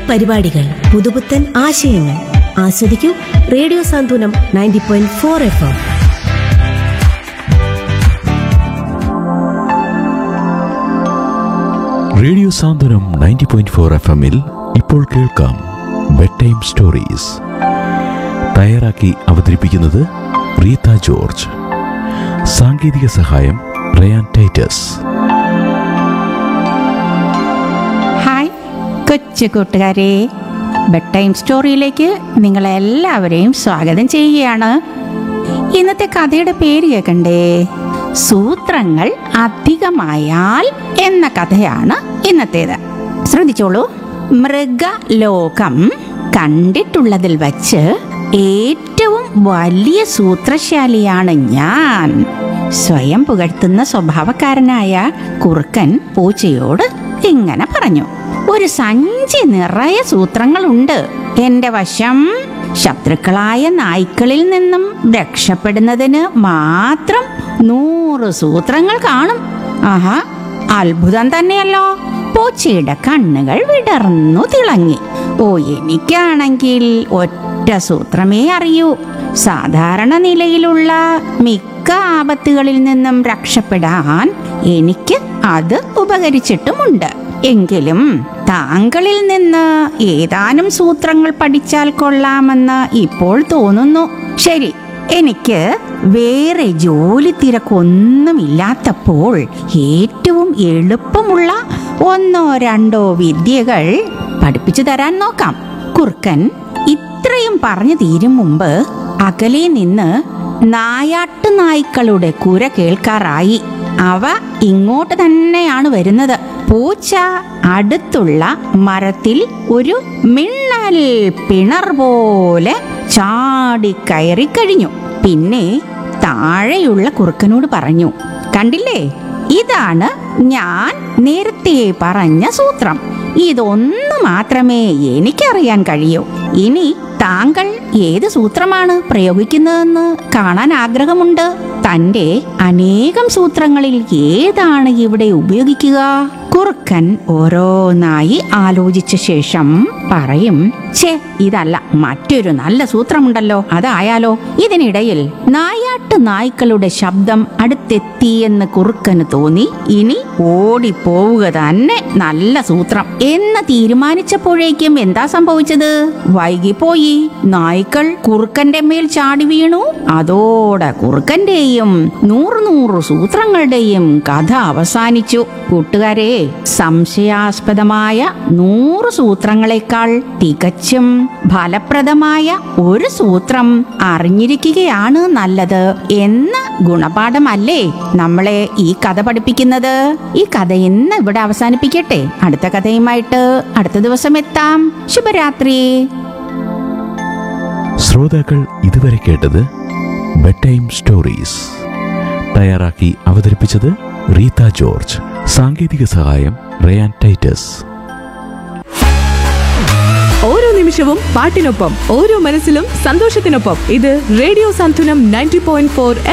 പരിപാടികൾ പുതുപുത്തൻ ആശയങ്ങൾ ആസ്വദിക്കൂ radio Santhwanam ninety point four F M radio Santhwanam ninety point four F എമ്മിൽ ഇപ്പോൾ കേൾക്കാം ബെഡ് ടൈം സ്റ്റോറീസ് തയ്യാറാക്കി അവതരിപ്പിക്കുന്നത് റീത്ത ജോർജ് സാങ്കേതിക സഹായം റയാൻ ടൈറ്റസ് ഹായ് കൊച്ചു കൂട്ടുകാരെ ബെഡ് ടൈം സ്റ്റോറിയിലേക്ക് നിങ്ങളെല്ലാവരെയും സ്വാഗതം ചെയ്യുകയാണ് ഇന്നത്തെ കഥയുടെ പേര് കേൾക്കണ്ടേ സൂത്രങ്ങൾ അധികമായാൽ എന്ന കഥയാണ് ഇന്നത്തേത് ശ്രദ്ധിച്ചോളൂ മൃഗലോകം കണ്ടിട്ടുള്ളതിൽ വച്ച് ഏറ്റവും വലിയ സൂത്രശാലിയാണ് ഞാൻ സ്വയം പുകഴ്ത്തുന്ന സ്വഭാവക്കാരനായ കുറുക്കൻ പൂച്ചയോട് ഇങ്ങനെ പറഞ്ഞു ഒരു സഞ്ചി നിറയെ സൂത്രങ്ങളുണ്ട് എന്റെ വശം ശത്രുക്കളായ നായ്ക്കളിൽ നിന്നും രക്ഷപ്പെടുന്നതിന് മാത്രം നൂറ് സൂത്രങ്ങൾ കാണും ആഹാ അത്ഭുതം തന്നെയല്ലോ പൂച്ചയുടെ കണ്ണുകൾ വിടർന്നു തിളങ്ങി ഓ എനിക്കാണെങ്കിൽ ഒറ്റ സൂത്രമേ അറിയൂ സാധാരണ നിലയിലുള്ള മിക്ക ആപത്തുകളിൽ നിന്നും രക്ഷപ്പെടാൻ എനിക്ക് അത് ഉപകരിച്ചിട്ടുമുണ്ട് എങ്കിലും താങ്കളിൽ നിന്ന് ഏതാനും സൂത്രങ്ങൾ പഠിച്ചാൽ കൊള്ളാമെന്ന് ഇപ്പോൾ തോന്നുന്നു ശരി എനിക്ക് വേറെ ജോലി തിരക്കൊന്നുമില്ലാത്തപ്പോൾ ഏറ്റവും എളുപ്പമുള്ള ഒന്നോ രണ്ടോ വിദ്യകൾ പഠിപ്പിച്ചു തരാൻ നോക്കാം കുറുക്കൻ ഇത്രയും പറഞ്ഞു തീരും മുമ്പ് അകലെ നിന്ന് നായാട്ടു നായ്ക്കളുടെ കുര കേൾക്കാറായി അവ ഇങ്ങോട്ട് തന്നെയാണ് വരുന്നത് പൂച്ച അടുത്തുള്ള മരത്തിൽ ഒരു മിന്നൽ പിണർ പോലെ ചാടി കയറി കഴിഞ്ഞു പിന്നെ താഴെയുള്ള കുറുക്കനോട് പറഞ്ഞു കണ്ടില്ലേ ഇതാണ് ഞാൻ നേരത്തെ പറഞ്ഞ സൂത്രം ഇതൊന്നു മാത്രമേ എനിക്കറിയാൻ കഴിയൂ ഇനി താങ്കൾ ഏത് സൂത്രമാണ് പ്രയോഗിക്കുന്നതെന്ന് കാണാൻ ആഗ്രഹമുണ്ട് തന്റെ അനേകം സൂത്രങ്ങളിൽ ഏതാണ് ഇവിടെ ഉപയോഗിക്കുക കുറുക്കൻ ഓരോന്നായി ആലോചിച്ച ശേഷം പറയും ഛേ ഇതല്ല മറ്റൊരു നല്ല സൂത്രമുണ്ടല്ലോ അതായാലോ ഇതിനിടയിൽ നായാട്ട് നായ്ക്കളുടെ ശബ്ദം അടുത്തെത്തിയെന്ന് കുറുക്കന് തോന്നി ഇനി ഓടിപ്പോവുക തന്നെ നല്ല സൂത്രം എന്ന് തീരുമാനിച്ചപ്പോഴേക്കും എന്താ സംഭവിച്ചത് വൈകിപ്പോയി നായ്ക്കൾ കുറുക്കന്റെ മേൽ ചാടി വീണു അതോടെ കുറുക്കന്റെയും നൂറ് നൂറ് സൂത്രങ്ങളുടെയും കഥ അവസാനിച്ചു കൂട്ടുകാരെ സംശയാസ്പദമായ നൂറ് സൂത്രങ്ങളെക്കാൾ തികച്ചും ഫലപ്രദമായ ഒരു സൂത്രം അറിഞ്ഞിരിക്കുകയാണ് നല്ലത് എന്ന ഗുണപാഠമല്ലേ നമ്മളെ ഈ കഥ പഠിപ്പിക്കുന്നത് ഈ കഥ ഇന്ന് ഇവിടെ അവസാനിപ്പിക്കട്ടെ അടുത്ത കഥയുമായിട്ട് അടുത്ത ദിവസം എത്താം ശുഭരാത്രി ശ്രോതാക്കൾ ഇതുവരെ കേട്ടത് ബെഡ് ടൈം സ്റ്റോറീസ് തയ്യാറാക്കി അവതരിപ്പിച്ചത് റീത്ത ജോർജ് സാങ്കേതിക സഹായം റയാൻ ടൈറ്റസ് ഓരോ നിമിഷവും പാട്ടിനൊപ്പം ഓരോ മനസ്സിലും സന്തോഷത്തിനൊപ്പം ഇത് radio Santhwanam ninety point four